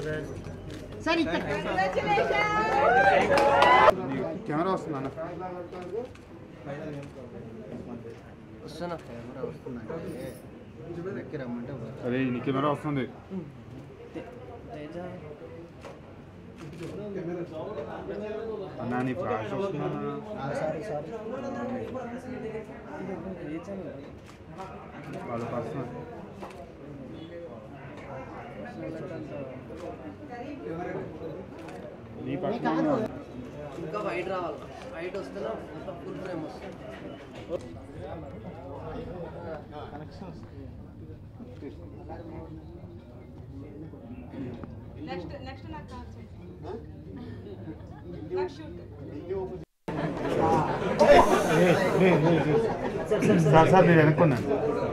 Sir ఇక్కడ camera వస్తుంది అన్న వస్తున్నా కెమెరా వస్తుందంటే వెనక్కి రమ్మంటే వస్తుంది. అరే నీ కెమెరా వస్తుంది అన్నా నీ ఫ్లాష్ వస్తుందా ఆ, సారీ సారీ వాళ్ళ పర్సనల్ నీ పర్సనల్ ఇంకా వైట్ రావాలి వైట్ వస్తేనే మొత్తం ఫుల్ ఫ్రేమ్ వస్తుంది నెక్స్ట్ నెక్స్ట్ నాకు కాల్ చేయండి నాకు షూట్ సార్ సార్ నేను వెనుక్కున్నాను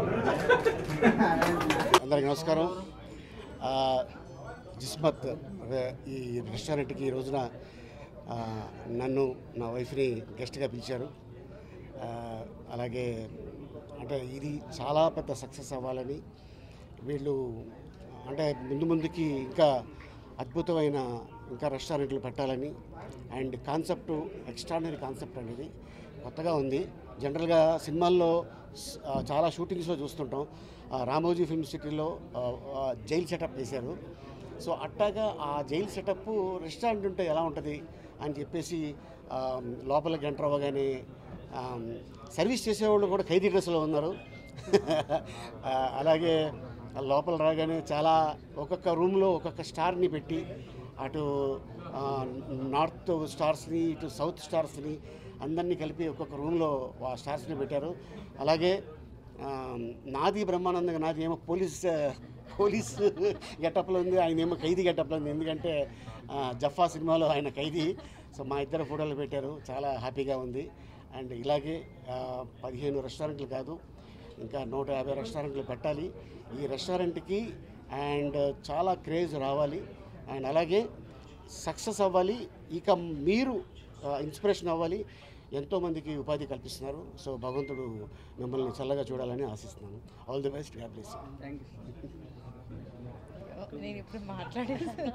అందరికి నమస్కారం ఆ, జిస్మత్ అదే ఈ రెస్టారెంట్కి ఈ రోజున ఆ, నన్ను నా వైఫ్ని గెస్ట్గా పిలిచారు ఆ, అలాగే అంటే ఇది చాలా పెద్ద సక్సెస్ అవ్వాలని వీళ్ళు అంటే ముందు ముందుకి ఇంకా అద్భుతమైన ఇంకా రెస్టారెంట్లు పెట్టాలని అండ్ కాన్సెప్ట్ ఎక్స్ట్రాడినరీ కాన్సెప్ట్ అనేది కొత్తగా ఉంది జనరల్గా సినిమాల్లో స్- ఆ, చాలా షూటింగ్స్లో చూస్తుంటాం ఆ, రామోజీ ఫిల్మ్ సిటీలో ఆ, ఆ, జైల్ సెటప్ వేశారు సో అట్టాగా ఆ జైల్ సెటప్ రెస్టారెంట్ ఉంటే ఎలా ఉంటుంది అని చెప్పేసి ఆ, లోపలికి ఎంటర్ అవ్వగానే ఆ, సర్వీస్ చేసేవాళ్ళు కూడా ఖైదీ డ్రెస్లో ఉన్నారు ఆ, అలాగే లోపల రాగానే చాలా ఒక్కొక్క రూమ్లో ఒక్కొక్క స్టార్ని పెట్టి అటు ఆ, నార్త్ స్టార్స్ని ఇటు సౌత్ స్టార్స్ని అందరినీ కలిపి ఒక్కొక్క రూమ్లో ఆ స్టార్స్ని పెట్టారు అలాగే ఆ, నాది బ్రహ్మానందంగా నాది ఏమో పోలీస్ పోలీస్ గెటప్లో ఉంది ఆయన ఏమో ఖైదీ గెటప్లో ఉంది ఎందుకంటే ఆ, జఫా సినిమాలో ఆయన ఖైదీ సో మా ఇద్దరు ఫోటోలు పెట్టారు చాలా హ్యాపీగా ఉంది అండ్ ఇలాగే ఆ, పదిహేను రెస్టారెంట్లు కాదు ఇంకా నూట యాభై రెస్టారెంట్లు పెట్టాలి ఈ రెస్టారెంట్కి అండ్ చాలా క్రేజ్ రావాలి అండ్ అలాగే సక్సెస్ అవ్వాలి ఇక మీరు ఇన్స్పిరేషన్ అవ్వాలి ఎంతోమందికి ఉపాధి కల్పిస్తున్నారు సో భగవంతుడు మిమ్మల్ని చల్లగా చూడాలని ఆశిస్తున్నాను all the best god bless thank you నేను ఇప్పుడు మాట్లాడేసాను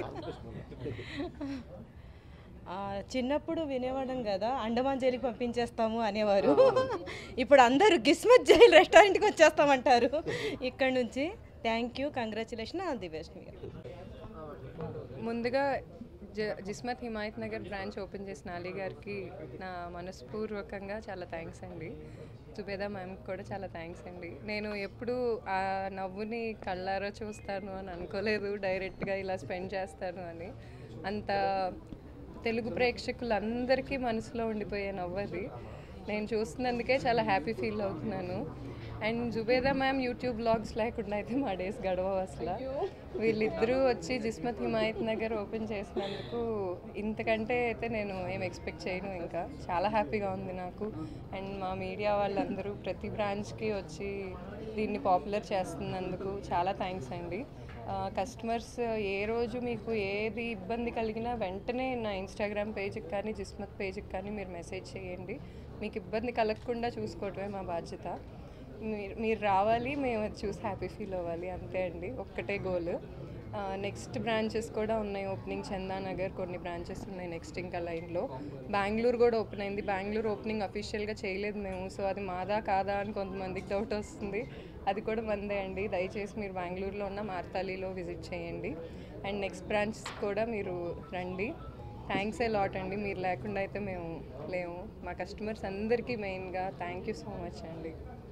ఆ, చిన్నప్పుడు వినేవాళ్ళం కదా అండమాన్ జైలుకి పంపించేస్తాము అనేవారు ఇప్పుడు అందరూ గిస్మత్ జైల్ రెస్టారెంట్కి వచ్చేస్తామంటారు ఇక్కడ నుంచి thank you congratulation all the best మీరు ముందుగా జ జిస్మత్ హిమాయత్ నగర్ బ్రాంచ్ ఓపెన్ చేసిన అలీ గారికి నా మనస్పూర్వకంగా చాలా థ్యాంక్స్ అండి సుబేదా మ్యామ్కి కూడా చాలా థ్యాంక్స్ అండి నేను ఎప్పుడు ఆ నవ్వుని కళ్ళారా చూస్తాను అని అనుకోలేదు డైరెక్ట్గా ఇలా స్పెండ్ చేస్తాను అని అంత తెలుగు ప్రేక్షకులందరికీ మనసులో ఉండిపోయే నవ్వది నేను చూస్తున్నందుకే చాలా హ్యాపీ ఫీల్ అవుతున్నాను and Zubeda ma'am YouTube blogs లేకుండా అయితే మా డేస్ గడవవు అసలు వీళ్ళిద్దరూ వచ్చి జిస్మత్ హిమాయత్ నగర్ ఓపెన్ చేసినందుకు ఇంతకంటే అయితే నేను ఏం ఎక్స్పెక్ట్ చేయను ఇంకా చాలా హ్యాపీగా ఉంది నాకు అండ్ మా మీడియా వాళ్ళందరూ ప్రతి బ్రాంచ్కి వచ్చి దీన్ని పాపులర్ చేస్తున్నందుకు చాలా థ్యాంక్స్ అండి కస్టమర్స్ ఏ రోజు మీకు ఏది ఇబ్బంది కలిగినా వెంటనే నా ఇన్స్టాగ్రామ్ పేజ్కి కానీ జిస్మత్ పేజ్కి కానీ మీరు మెసేజ్ చేయండి మీకు ఇబ్బంది కలగకుండా చూసుకోవటమే మా బాధ్యత మీరు మీరు రావాలి మేము అది చూసి హ్యాపీ ఫీల్ అవ్వాలి అంతే అండి ఒక్కటే గోల్ నెక్స్ట్ బ్రాంచెస్ కూడా ఉన్నాయి ఓపెనింగ్ చందానగర్ కొన్ని బ్రాంచెస్ ఉన్నాయి నెక్స్ట్ ఇంకా లైన్లో బెంగళూరు కూడా ఓపెన్ అయింది బెంగళూరు ఓపెనింగ్ అఫీషియల్గా చేయలేదు మేము సో అది మాదా కాదా అని కొంతమందికి డౌట్ వస్తుంది అది కూడా మందే అండి దయచేసి మీరు బెంగళూరులో ఉన్న మార్తాలిలో విజిట్ చేయండి అండ్ నెక్స్ట్ బ్రాంచ్ కూడా మీరు రండి థ్యాంక్స్ ఏ లాట్ అండి మీరు లేకుండా అయితే మేము లేము మా కస్టమర్స్ అందరికీ మెయిన్గా థ్యాంక్ యూ సో మచ్ అండి